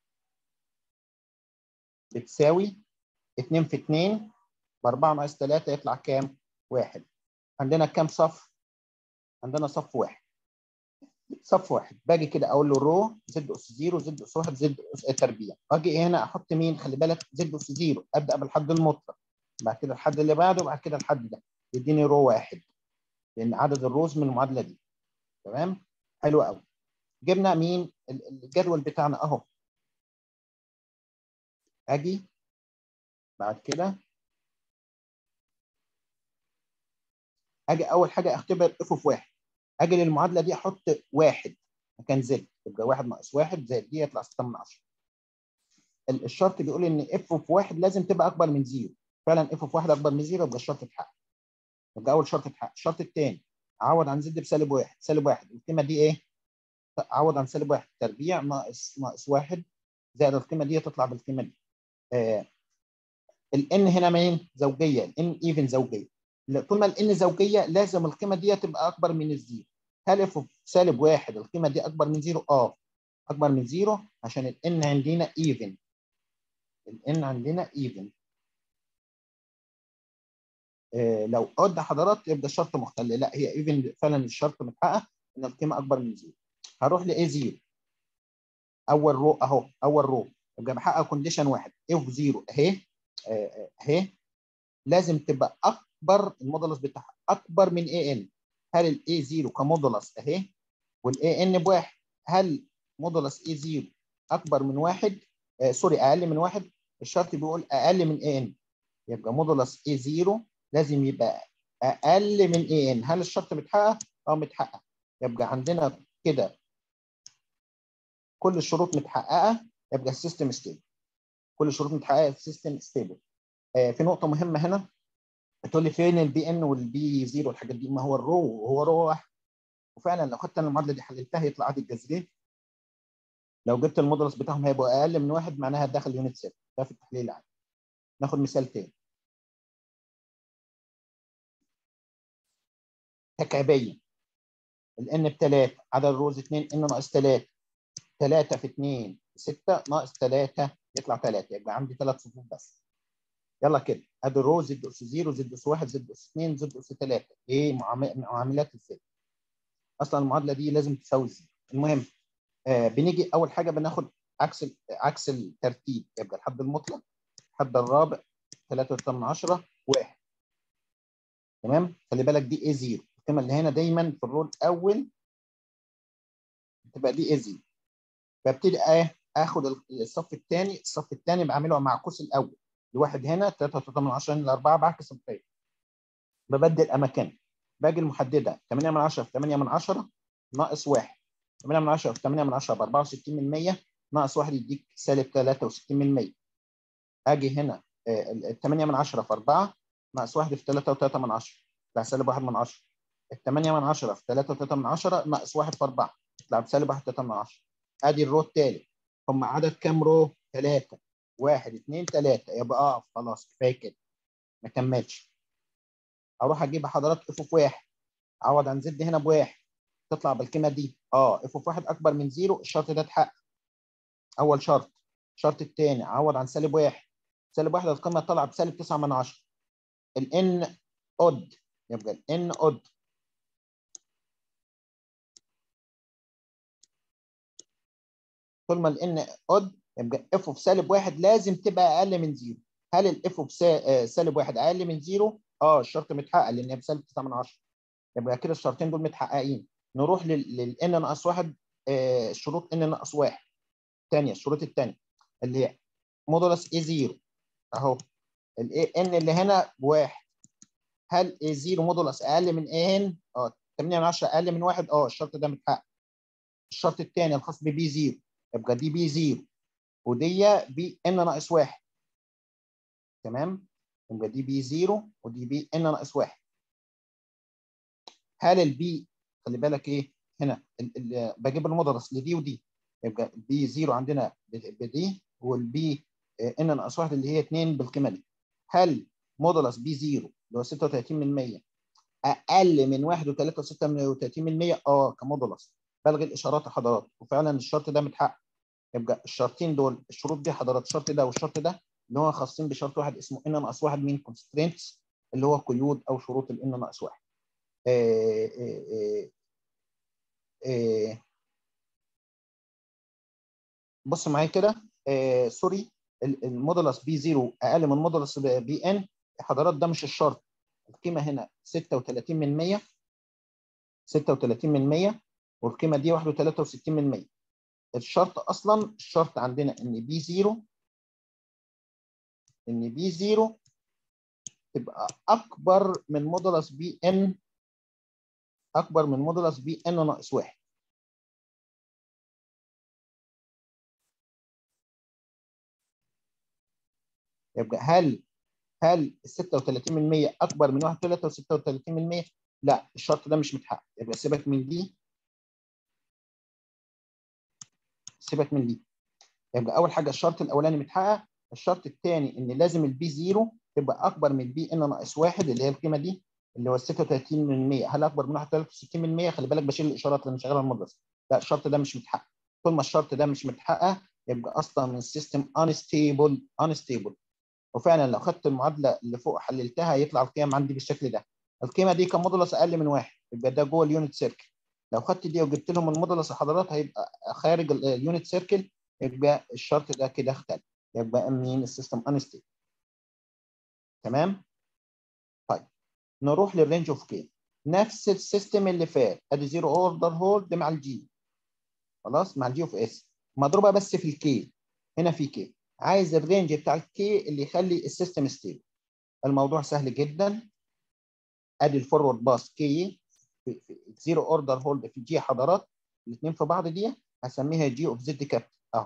Speaker 1: بتساوي 2 في 2 ب 4 ناقص 3 يطلع كام؟ 1 عندنا كام صف؟ عندنا صف واحد صف واحد باجي كده اقول له رو زد اس 0 زد اس 1 زد اس تربيع اجي هنا احط مين؟ خلي بالك زد اس 0 ابدا بالحد المطلق بعد كده الحد اللي بعده وبعد كده الحد ده يديني رو واحد لان عدد الروز من المعادله دي تمام؟ حلو قوي جبنا مين؟ الجدول بتاعنا اهو اجي بعد كده اجي اول حاجه اختبر اف في واحد اجي للمعادله دي احط واحد مكان زد يبقى واحد ناقص واحد زائد دي يطلع 6 من 10 الشرط بيقول ان اف في واحد لازم تبقى اكبر من زيرو فعلا اف في واحد اكبر من زيرو يبقى الشرط اتحقق يبقى اول شرط اتحقق الشرط الثاني اعوض عن زد بسالب واحد سالب واحد القيمه دي ايه؟ اعوض عن سالب واحد تربيع ناقص ناقص واحد زائد القيمه دي تطلع بالقيمه دي آه الان هنا مين؟ زوجيه الان ايفن زوجيه طول ما الان زوجيه لازم القيمه دي تبقى اكبر من الزيرو هل اف سالب واحد القيمه دي اكبر من زيرو؟ اه اكبر من زيرو عشان الان عندنا ايفن الان عندنا ايفن آه لو قد حضرات يبقى الشرط مختل لا هي ايفن فعلا الشرط متحقق ان القيمه اكبر من زيرو هروح لاي زيرو اول رو اهو اول رو يبقى بحقق كونديشن واحد اف زيرو اهي اهي لازم تبقى اكبر المودولس بتاعها اكبر من اي ان هل الاي 0 كمودولس اهي والاي ان بواحد هل مودولس اي 0 اكبر من واحد آه سوري اقل من واحد الشرط بيقول اقل من اي ان يبقى مودولس اي 0 لازم يبقى اقل من اي ان هل الشرط متحقق؟ اه متحقق يبقى عندنا كده كل الشروط متحققه يبقى السيستم ستيبل كل الشروط متحققه السيستم ستيبل آه في نقطه مهمه هنا بتقول لي فين البي ان والبي 0 والحاجات دي ما هو الرو هو رو واحد وفعلا لو خدت انا المعادله دي حللتها يطلع عدد الجذريه لو جبت المودولس بتاعهم هيبقوا اقل من واحد معناها داخل يونت 6 ده في التحليل العادي ناخد مثال تاني تكعيبيه الان بثلاثه عدد الروز 2 ان ناقص 3 3 في 2 6 ناقص 3 يطلع 3 يبقى عندي ثلاث صفوف بس يلا كده ادي الرو زد اس 0 زد اس 1 زد اس 2 زد اس 3 ايه معاملات الزد اصلا المعادله دي لازم تساوي الزد المهم آه بنيجي اول حاجه بناخد عكس عكس الترتيب يبقى الحد المطلق الحد الرابع 3.8 1 تمام خلي بالك دي اي 0 القيمه اللي هنا دايما في الرول الاول تبقى دي اي 0 ببتدي ايه اخد الصف الثاني الصف الثاني بعمله معكوس الاول الواحد هنا 3 من 10 ل 4 بعكس القيم ببدل اماكن باجي المحدده 8 من 10 في 8 من 10 ناقص 1 8 من 10 في 8 من 10 ب 64 من 100 ناقص 1 يديك سالب 63 من 100 اجي هنا ال 8 من 10 في 4 ناقص 1 في 3 و3 من 10 يطلع سالب 1 من 10 ال 8 من 10 في 3 و3 من 10 ناقص 1 في 4 يطلع بسالب 1 3 من 10 ادي الرو الثالث هم عدد كام رو؟ 3 1 2 3 يبقى اقف خلاص كفايه كده ما كملش اروح اجيب حضرات اف اوف 1 اعوض عن زد هنا بواحد تطلع بالقيمه دي اه اف اوف 1 اكبر من زيرو الشرط ده اتحقق اول شرط الشرط الثاني اعوض عن سالب واحد سالب واحد القيمه طلع بسالب 9 من 10 الان اود يبقى الان اود طول ما الان اود يبقى اف اوف سالب واحد لازم تبقى اقل من زيرو هل الاف اوف سالب واحد اقل من زيرو؟ اه الشرط متحقق لان هي بسالب 9 من 10 يبقى كده الشرطين دول متحققين نروح للان ناقص واحد آه شروط ان ناقص واحد الثانيه الشروط الثانيه اللي هي مودولس اي 0 اهو الاي ان اللي هنا بواحد هل اي 0 مودولس اقل من ان؟ اه 8 من 10 اقل من واحد اه الشرط ده متحقق الشرط الثاني الخاص ببي 0 يبقى دي بي 0 ودي بي ان ناقص واحد تمام يبقى دي بي 0 ودي بي ان ناقص واحد هل البي خلي بالك ايه هنا ال ال بجيب المدرس لدي ودي يبقى بي 0 عندنا بدي والبي ان ناقص واحد اللي هي 2 بالقيمه دي هل مودولس بي 0 اللي هو 36 من 100 اقل من 1 و3 من 100 اه كمودولس بلغي الاشارات يا حضرات وفعلا الشرط ده متحقق يبقى الشرطين دول الشروط دي حضرات الشرط ده والشرط ده اللي هو خاصين بشرط واحد اسمه ان ناقص واحد من كونسترينتس اللي هو قيود او شروط الان ناقص واحد. آه آه آه بص معايا كده سوري المودولس بي 0 اقل من مودولس بي ان حضرات ده مش الشرط القيمه هنا 36 من 100 36 من 100 والقيمه دي 61 من 100 الشرط اصلا الشرط عندنا ان بي 0 ان بي 0 تبقى اكبر من مودولس بي ان اكبر من مودولس بي ان ناقص واحد يبقى هل هل ال 36 من 100 اكبر من 1 36 من 100 لا الشرط ده مش متحقق يبقى سيبك من دي سيبك من دي يبقى اول حاجه الشرط الاولاني متحقق الشرط الثاني ان لازم البي 0 تبقى اكبر من البي ان ناقص واحد اللي هي القيمه دي اللي هو 36 من 100 هل اكبر من 63 من 100 خلي بالك بشيل الاشارات لان شغاله المدرسه لا الشرط ده مش متحقق طول ما الشرط ده مش متحقق يبقى اصلا من السيستم انستيبل انستيبل وفعلا لو خدت المعادله اللي فوق حللتها يطلع القيم عندي بالشكل ده القيمه دي كمودولس اقل من واحد يبقى ده جوه اليونت سيركل لو خدت دي وجبت لهم المودولس حضرات هيبقى خارج اليونت سيركل يبقى الشرط ده كده اختلف يبقى مين السيستم انستيبل تمام طيب نروح للرينج اوف كي نفس السيستم اللي فات ادي زيرو اوردر هولد مع الجي خلاص مع الجي اوف اس مضروبه بس في الكي هنا في كي عايز الرينج بتاع الكي اللي يخلي السيستم ستيبل الموضوع سهل جدا ادي الفورورد باس كي في زيرو اوردر هولد في جي حضرات الاثنين في بعض دي هسميها جي اوف زد كابت اهو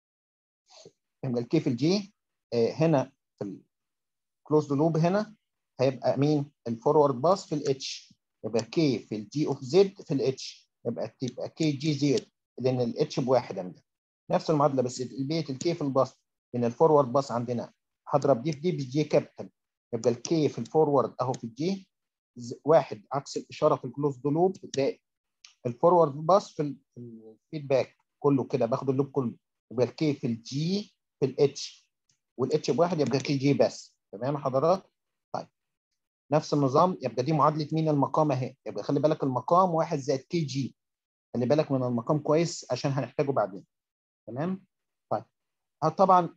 Speaker 1: يبقى الكي في الجي آه هنا في الكلوزد لوب هنا هيبقى مين الفورورد باس في الاتش يبقى كي في الجي اوف زد في الاتش يبقى تبقى كي جي زد لان الاتش بواحد عندنا نفس المعادله بس البيت الكي في الباص لان الفورورد باص عندنا هضرب دي في دي بالجي كابيتال يبقى الكي في الفورورد اهو في الجي واحد عكس الاشاره في الكلوز لوب زائد الفورورد باص في الفيدباك كله كده باخد اللوب كله يبقى الكي في الجي في الاتش والاتش بواحد يبقى كي جي بس تمام يا حضرات؟ طيب نفس النظام يبقى دي معادله مين المقام اهي يبقى خلي بالك المقام واحد زائد كي جي خلي بالك من المقام كويس عشان هنحتاجه بعدين تمام؟ طيب طبعا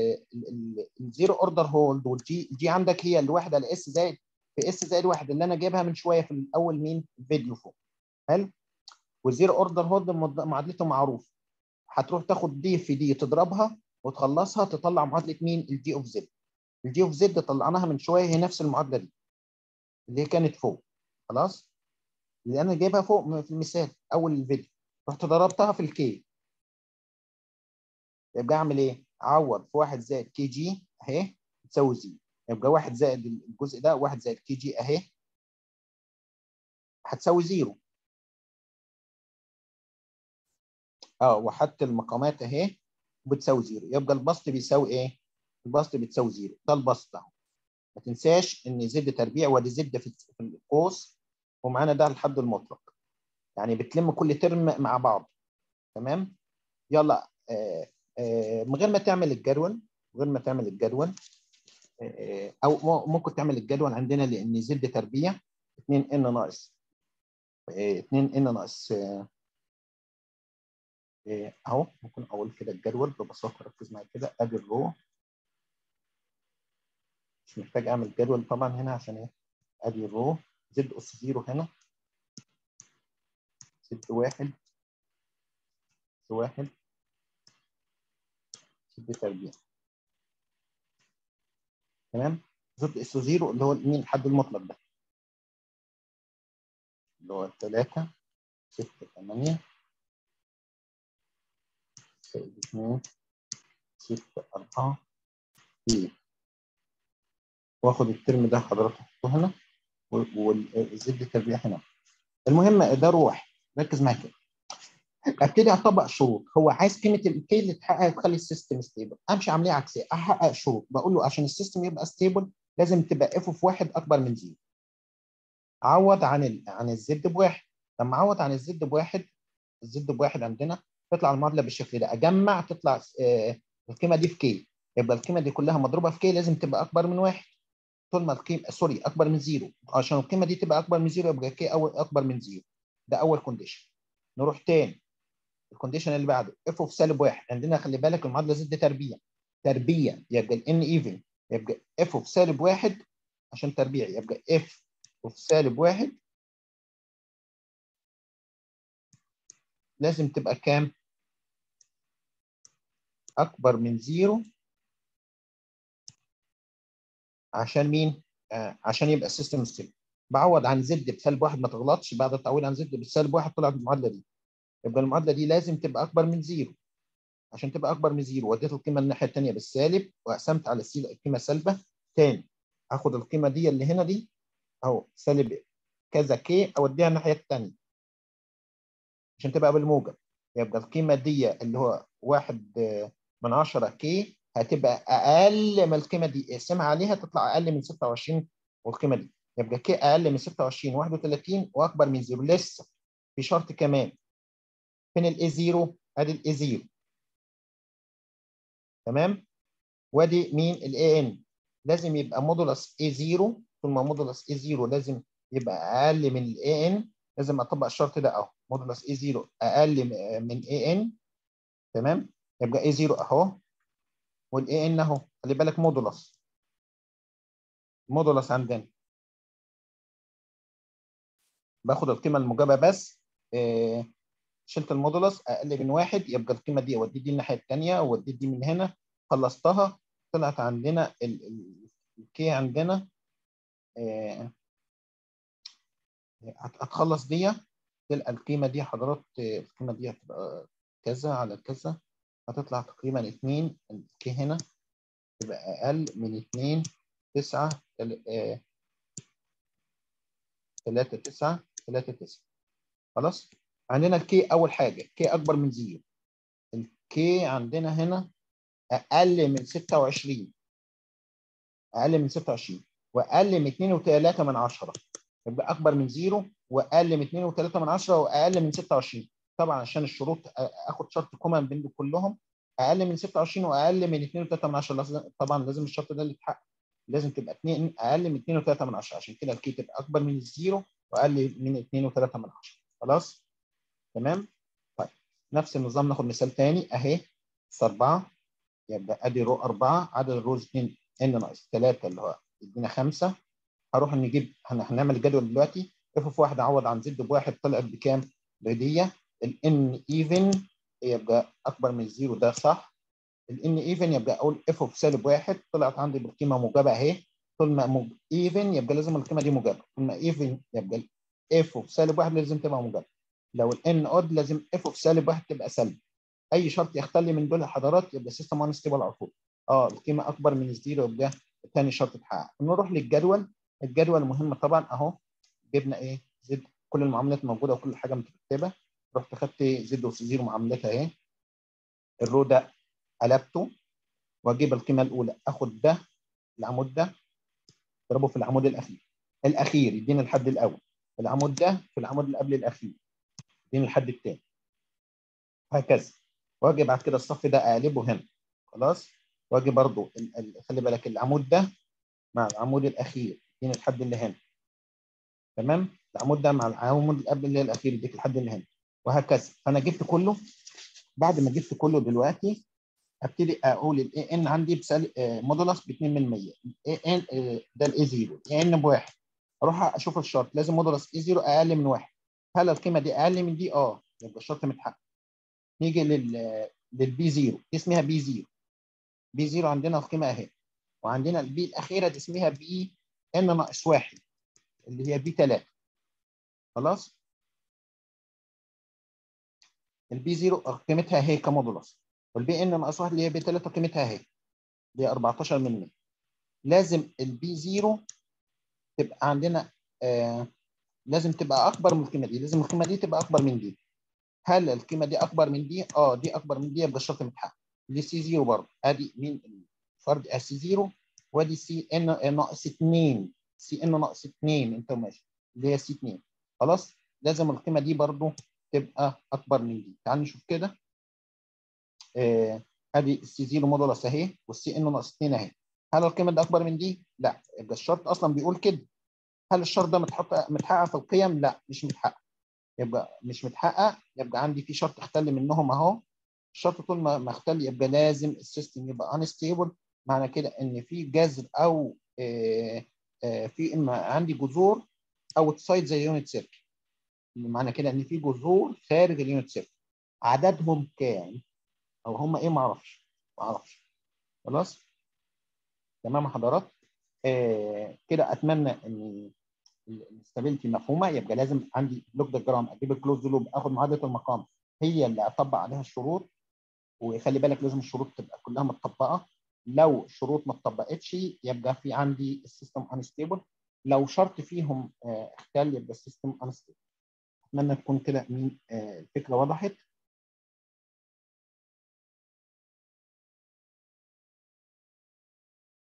Speaker 1: الزيرو اوردر هولد والجي الجي عندك هي الواحده الاس زائد في اس زائد واحد اللي انا جايبها من شويه في الاول مين الفيديو فوق حلو والزيرو اوردر هولد معادلته معروف هتروح تاخد دي في دي تضربها وتخلصها تطلع معادله مين الجي اوف زد الجي اوف زد طلعناها من شويه هي نفس المعادله دي اللي هي كانت فوق خلاص اللي انا جايبها فوق في المثال اول الفيديو رحت ضربتها في الكي يبقى اعمل ايه؟ اعوض في 1 زائد كي جي اهي تساوي زيرو يبقى 1 زائد الجزء ده 1 زائد كي جي اهي هتساوي زيرو اه وحط المقامات اهي بتساوي زيرو يبقى البسط بيساوي ايه؟ البسط بتساوي زيرو ده البسط اهو ما تنساش ان زد تربيع ودي زد في القوس ومعانا ده الحد المطلق يعني بتلم كل ترم مع بعض تمام يلا آه آه من غير ما تعمل الجدول من غير ما تعمل الجدول آه او ممكن تعمل الجدول عندنا لان زد تربيع 2 ان ناقص 2 ان ناقص اهو ممكن اقول كده الجدول ببساطه ركز معايا كده ادي الرو مش محتاج اعمل جدول طبعا هنا عشان ايه ادي الرو زد اس زيرو هنا زد واحد واحد زد تربيع تمام زد اس زيرو اللي هو مين الحد المطلق ده اللي هو 3 6 8 زائد 2 6 4 2 واخد الترم ده حضرتك تحطه هنا والزد تربيع هنا المهم ده روح ركز معايا كده ابتدي اطبق شروط هو عايز قيمه الكي اللي تحقق تخلي السيستم ستيبل امشي عمليه عكسيه احقق شروط بقول له عشان السيستم يبقى ستيبل لازم تبقى اف في واحد اكبر من زيرو عوض عن ال... عن الزد بواحد لما اعوض عن الزد بواحد الزد بواحد عندنا تطلع المعادله بالشكل ده اجمع تطلع آه القيمه دي في كي يبقى القيمه دي كلها مضروبه في كي لازم تبقى اكبر من واحد طول ما القيمه سوري اكبر من زيرو عشان القيمه دي تبقى اكبر من زيرو يبقى كي اول اكبر من زيرو ده اول كونديشن نروح تاني الكونديشن اللي بعده اف اوف سالب واحد عندنا خلي بالك المعادله زد تربيع تربيع يبقى الان ايفن يبقى اف اوف سالب واحد عشان تربيع يبقى اف اوف سالب واحد لازم تبقى كام؟ اكبر من زيرو عشان مين؟ آه عشان يبقى السيستم ستيبل بعوض عن زد بسالب واحد ما تغلطش بعد التعويض عن زد بسالب واحد طلعت المعادله دي يبقى المعادله دي لازم تبقى اكبر من زيرو عشان تبقى اكبر من زيرو وديت القيمه الناحيه الثانيه بالسالب وقسمت على السي القيمه سالبه تاني اخد القيمه دي اللي هنا دي اهو سالب كذا كي اوديها الناحيه الثانيه عشان تبقى بالموجب يبقى القيمه دي اللي هو واحد من 10 كي هتبقى اقل من القيمه دي اقسمها عليها تطلع اقل من 26 والقيمه دي يبقى كي اقل من 26 31 واكبر من زيرو لسه في شرط كمان فين الاي 0 ادي الاي 0 تمام وادي مين الاي ان لازم يبقى مودولس اي 0 طول ما مودولس اي 0 لازم يبقى اقل من الاي ان لازم اطبق الشرط ده اهو مودولس اي 0 اقل من اي ان تمام يبقى اي 0 اهو والاي ان اهو خلي بالك مودولس مودولس عندنا باخد القيمه الموجبه بس إيه شلت المودولس اقل من واحد يبقى القيمه دي اودي دي الناحيه الثانيه واودي دي من هنا خلصتها طلعت عندنا الكي عندنا إيه هتخلص دي تلقى القيمه دي حضرات القيمه دي هتبقى كذا على كذا هتطلع تقريبا 2 الكي هنا تبقى اقل من 2 9 3 9 3 9 خلاص عندنا الكي اول حاجه كي اكبر من زيرو الكي عندنا هنا اقل من 26 اقل من 26 واقل من 2 و3 من 10 يبقى اكبر من زيرو واقل من 2 و3 من 10 واقل من 26 طبعا عشان الشروط اخد شرط كومن بين كلهم اقل من 26 واقل من 2 و3 من 10 لازم طبعا لازم الشرط ده اللي يتحقق لازم تبقى 2 اقل من 2 و3 من 10 عشان كده الكي تبقى اكبر من الزيرو واقل من 2 و3 من 10 خلاص تمام طيب نفس النظام ناخد مثال ثاني اهي اس 4 يبقى ادي رو 4 عدد الروز 2 ان ناقص 3 اللي هو يدينا 5 هروح نجيب هنعمل الجدول دلوقتي اف في واحد اعوض عن زد بواحد طلعت بكام؟ بهديه الان ايفن يبقى اكبر من الزيرو ده صح الان ايفن يبقى اقول اف في سالب واحد طلعت عندي بالقيمه موجبه اهي طول ما ايفن يبقى لازم القيمه دي موجبه طول ما ايفن يبقى اف في سالب واحد لازم تبقى موجبه لو الان اود لازم اف في سالب واحد تبقى سلبي اي شرط يختل من دول الحضارات يبقى السيستم انستيبل على طول اه القيمه اكبر من الزيرو يبقى ثاني شرط اتحقق نروح للجدول الجدول مهم طبعا اهو جبنا ايه زد كل المعاملات موجوده وكل حاجه مترتبه رحت خدت زد وسي زيرو معاملتها اهي الرو ده قلبته واجيب القيمه الاولى اخد ده العمود ده اضربه في العمود الاخير الاخير يديني الحد الاول العمود ده في العمود اللي قبل الاخير يديني الحد الثاني هكذا واجي بعد كده الصف ده اقلبه هنا خلاص واجي برضو خلي بالك العمود ده مع العمود الاخير يديني الحد اللي هنا تمام العمود ده مع العمود اللي قبل اللي الاخير يديك الحد اللي هنا وهكذا فانا جبت كله بعد ما جبت كله دلوقتي ابتدي اقول الاي ان عندي بسال مودولس ب 2 من 100 اي ان ده الاي 0 اي ان بواحد اروح اشوف الشرط لازم مودولس اي 0 اقل من واحد هل القيمه دي اقل من دي اه يبقى الشرط متحقق نيجي لل للبي 0 دي اسمها بي 0 بي 0 عندنا القيمه اهي وعندنا البي الاخيره دي اسمها بي ان ناقص واحد اللي هي بي 3 خلاص البي 0 قيمتها اهي كمودولس والبي ان ناقص واحد اللي هي بي 3 قيمتها اهي اللي هي 14 من 100 لازم البي 0 تبقى عندنا آه لازم تبقى اكبر من القيمه دي لازم القيمه دي تبقى اكبر من دي هل القيمه دي اكبر من دي اه دي اكبر من دي يبقى الشرط متحقق دي سي 0 برضه ادي مين فرد سي 0 وادي سي ان ناقص 2 سي ان ناقص 2 انت ماشي اللي هي سي 2 خلاص لازم القيمه دي برضه تبقى اكبر من دي تعال نشوف كده آه ادي السي 0 مودولس اهي والسي ان ناقص 2 اهي هل القيمه دي اكبر من دي؟ لا يبقى الشرط اصلا بيقول كده هل الشرط ده متحقق متحقق في القيم؟ لا مش متحقق يبقى مش متحقق يبقى عندي في شرط اختل منهم اهو الشرط طول ما اختل يبقى لازم السيستم يبقى انستيبل معنى كده ان في جذر او آه آه في اما عندي جذور اوت سايد زي يونت سيركل معنى كده ان في جذور خارج اليونت سيركل عددهم كام او هم ايه ما اعرفش ما اعرفش خلاص تمام حضرات آه كده اتمنى ان الاستابيليتي مفهومه يبقى لازم عندي بلوك ديجرام اجيب الكلوز لوب اخد معادله المقام هي اللي اطبق عليها الشروط وخلي بالك لازم الشروط تبقى كلها متطبقه لو الشروط ما اتطبقتش يبقى في عندي السيستم انستيبل لو شرط فيهم اختل يبقى السيستم انستيبل اتمنى تكون كده الفكره وضحت